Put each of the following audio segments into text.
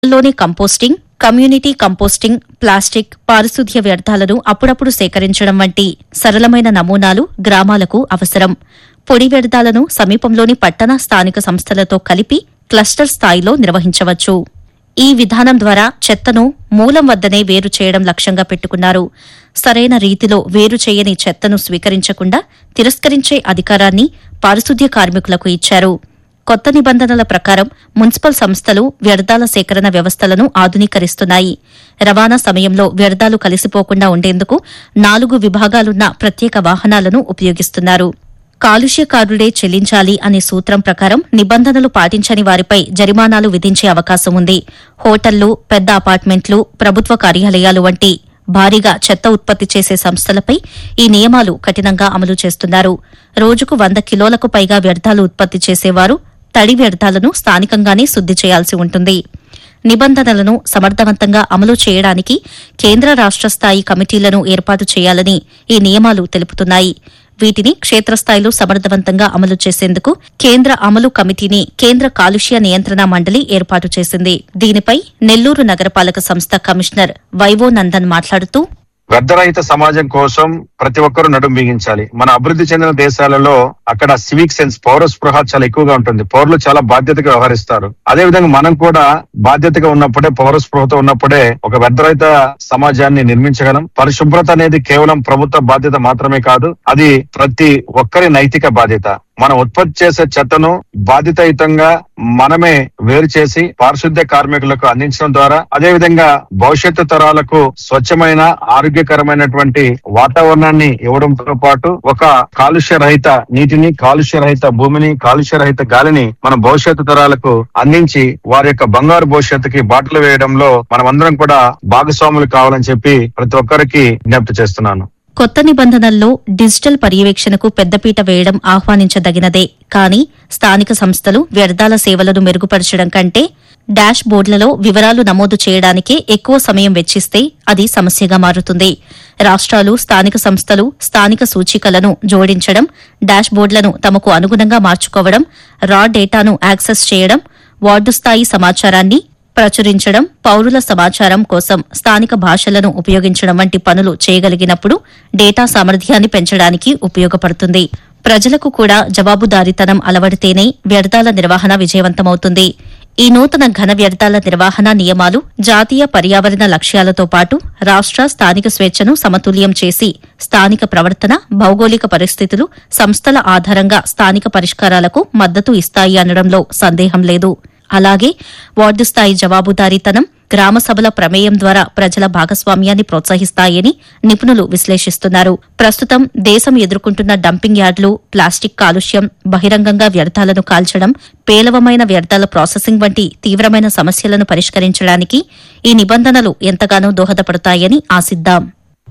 లోని composting community composting plastic పారిశుధ్య వ్యర్థాలను అప్పుడప్పుడు సేకరించడం వంటి సరళమైన నమూనాలు గ్రామాలకు అవసరం పొడి వ్యర్థాలను సమీపంలోని పట్టణ స్థానిక సంస్థలతో కలిపి క్లస్టర్ స్థాయిలో నిర్వహించవచ్చు ఈ విధానం ద్వారా చెత్తను మూలం వద్దనే వేరు చేయడం లక్ష్యంగా పెట్టుకున్నారు సరైన రీతిలో వేరు చేయని చెత్తను స్వీకరించకుండా తిరస్కరించే అధికారాన్ని పారిశుధ్య కార్మికులకు ఇచ్చారు కొత్త నిబంధనల ప్రకారం మున్సిపల్ సంస్థలు వ్యర్థాల సేకరణ వ్యవస్థలను ఆధునీకరిస్తున్నాయి రవాణా సమయంలో వ్యర్థాలు కలిసిపోకుండా ఉండేందుకు నాలుగు విభాగాలున్న ప్రత్యేక వాహనాలను ఉపయోగిస్తున్నారు కాలుష్యకారుడే చెల్లించాలి అనే సూత్రం ప్రకారం నిబంధనలు పాటించని వారిపై జరిమానాలు విధించే అవకాశం ఉంది హోటళ్లు పెద్ద అపార్ట్మెంట్లు ప్రభుత్వ కార్యాలయాలు వంటి భారీగా చెత్త ఉత్పత్తి చేసే సంస్థలపై ఈ నియమాలు కఠినంగా అమలు చేస్తున్నారు రోజుకు వంద కిలోలకు పైగా వ్యర్థాలు ఉత్పత్తి చేసేవారు తడి వ్యర్థాలను స్థానికంగానే శుద్ది చేయాల్సి ఉంటుంది నిబంధనలను సమర్థవంతంగా అమలు చేయడానికి కేంద్ర రాష్ట స్థాయి కమిటీలను ఏర్పాటు చేయాలని ఈ నియమాలు తెలుపుతున్నాయి వీటిని క్షేత్రస్థాయిలో సమర్థవంతంగా అమలు చేసేందుకు కేంద్ర అమలు కమిటీని కేంద్ర కాలుష్య నియంత్రణ మండలి ఏర్పాటు చేసింది దీనిపై నెల్లూరు నగరపాలక సంస్థ కమిషనర్ వైవో నందన్ మాట్లాడుతూ వ్యర్థరహిత సమాజం కోసం ప్రతి ఒక్కరూ నడుం బిగించాలి మన అభివృద్ధి చెందిన దేశాలలో అక్కడ సివిక్ సెన్స్ పౌర స్పృహ చాలా ఎక్కువగా ఉంటుంది పౌరులు చాలా బాధ్యతగా వ్యవహరిస్తారు అదే విధంగా మనం కూడా బాధ్యతగా ఉన్నప్పుడే పౌర స్పృహతో ఉన్నప్పుడే ఒక వ్యర్థరహిత సమాజాన్ని నిర్మించగలం పరిశుభ్రత అనేది కేవలం ప్రభుత్వ బాధ్యత మాత్రమే కాదు అది ప్రతి ఒక్కరి నైతిక బాధ్యత మనం ఉత్పత్తి చేసే చెత్తను బాధ్యతాయుతంగా మనమే వేరు చేసి పారిశుద్ధ్య కార్మికులకు అందించడం ద్వారా అదే విధంగా భవిష్యత్తు తరాలకు స్వచ్ఛమైన ఆరోగ్యకరమైనటువంటి వాతావరణాన్ని ఇవ్వడంతో పాటు ఒక కాలుష్య రహిత నీటిని కాలుష్య రహిత భూమిని కాలుష్య రహిత గాలిని మన భవిష్యత్తు తరాలకు అందించి వారి యొక్క బంగారు భవిష్యత్తుకి బాటలు వేయడంలో మనమందరం కూడా భాగస్వాములు కావాలని చెప్పి ప్రతి ఒక్కరికి విజ్ఞప్తి చేస్తున్నాను కొత్త నిబంధనల్లో డిజిటల్ పర్యవేక్షణకు పెద్దపీట వేయడం ఆహ్వానించదగినదే కానీ స్థానిక సంస్థలు వ్యర్థాల సేవలను మెరుగుపరచడం కంటే డాష్ బోర్డులలో వివరాలు నమోదు చేయడానికే ఎక్కువ సమయం వెచ్చిస్తే అది సమస్యగా మారుతుంది రాష్ట్రాలు స్థానిక సంస్థలు స్థానిక సూచికలను జోడించడం డాష్ బోర్డులను తమకు అనుగుణంగా మార్చుకోవడం రా డేటాను యాక్సెస్ చేయడం వార్డు స్థాయి సమాచారాన్ని ప్రచురించడం పౌరుల సమాచారం కోసం స్థానిక భాషలను ఉపయోగించడం వంటి పనులు చేయగలిగినప్పుడు డేటా సామర్థ్యాన్ని పెంచడానికి ఉపయోగపడుతుంది ప్రజలకు కూడా జవాబుదారీతనం అలవడితేనే వ్యర్థాల నిర్వహణ విజయవంతమవుతుంది ఈ నూతన ఘన వ్యర్థాల నిర్వహణ నియమాలు జాతీయ పర్యావరణ లక్ష్యాలతో పాటు రాష్ట స్థానిక స్వేచ్ఛను సమతుల్యం చేసి స్థానిక ప్రవర్తన భౌగోళిక పరిస్థితులు సంస్థల ఆధారంగా స్థానిక పరిష్కారాలకు మద్దతు ఇస్తాయి అనడంలో సందేహం లేదు అలాగే వార్డు స్థాయి జవాబుదారీతనం గ్రామ సభల ప్రమేయం ద్వారా ప్రజల భాగస్వామ్యాన్ని ప్రోత్సహిస్తాయని నిపుణులు విశ్లేషిస్తున్నారు ప్రస్తుతం దేశం ఎదుర్కొంటున్న డంపింగ్ యార్డులు ప్లాస్టిక్ కాలుష్యం బహిరంగంగా వ్యర్థాలను కాల్చడం పేలవమైన వ్యర్థాల ప్రాసెసింగ్ వంటి తీవ్రమైన సమస్యలను పరిష్కరించడానికి ఈ నిబంధనలు ఎంతగానో దోహదపడతాయని ఆశిద్దాం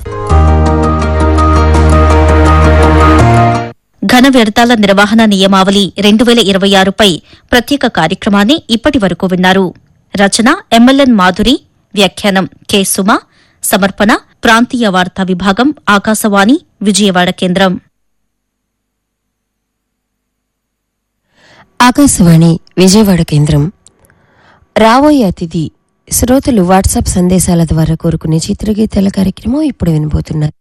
ఘన వ్యర్థాల నిర్వహణ నియమావళి రెండు వేల ఇరవై ఆరుపై ప్రత్యేక కార్యక్రమాన్ని ఇప్పటి వరకు విన్నారు రచన ఎంఎల్ఎన్ మాధురి వ్యాఖ్యానం కె సుమ సమర్పణ ప్రాంతీయ వార్తా విభాగం ఆకాశవాణి విజయవాడ కేంద్రం ఆకాశవాణి విజయవాడ కేంద్రం రాబోయే అతిథి శ్రోతలు వాట్సాప్ సందేశాల ద్వారా కోరుకునే చిత్రగీతాల కార్యక్రమం ఇప్పుడు వినబోతున్నారు